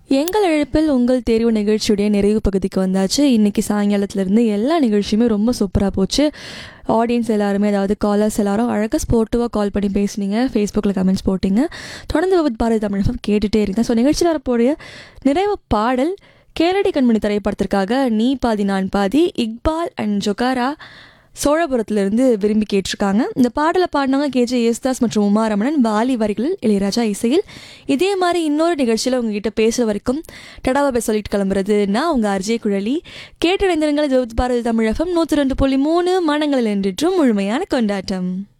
எங்கள் அழைப்பில் உங்கள் தேர்வு நிகழ்ச்சியுடைய நிறைவு பகுதிக்கு வந்தாச்சு இன்னைக்கு சாயங்காலத்துலேருந்து எல்லா நிகழ்ச்சியுமே ரொம்ப சூப்பராக போச்சு ஆடியன்ஸ் எல்லாருமே அதாவது காலர்ஸ் எல்லாரும் அழகாக ஸ்போர்ட்டிவாக கால் பண்ணி பேசுனீங்க ஃபேஸ்புக்கில் கமெண்ட்ஸ் போட்டிங்க தொடர்ந்து விபத் பாரதி தமிழ் FM கேட்டுகிட்டே இருங்க ஸோ நிகழ்ச்சியில் வரப்போடைய நிறைவு பாடல் கேரடி கண்மணி திரைப்படத்திற்காக நீ பாதி நான் பாதி இக்பால் அண்ட் ஜொகாரா சோழபுரத்திலிருந்து விரும்பி கேட்டிருக்காங்க இந்த பாடலை பாடினவங்க கேஜே யேசுதாஸ் மற்றும் உமாரமணன் வாலி வரிகளில் இளையராஜா இசையில் இதே மாதிரி இன்னொரு நிகழ்ச்சியில் உங்ககிட்ட பேசுகிற வரைக்கும் டடாவை சொல்லிட்டு கிளம்புறது நான் உங்கள் அர்ஜய் குழலி கேட்டடைந்திருங்கள் இது பாரதி தமிழகம் நூற்றி ரெண்டு புள்ளி மூணு மனங்களில் என்றும் முழுமையான கொண்டாட்டம்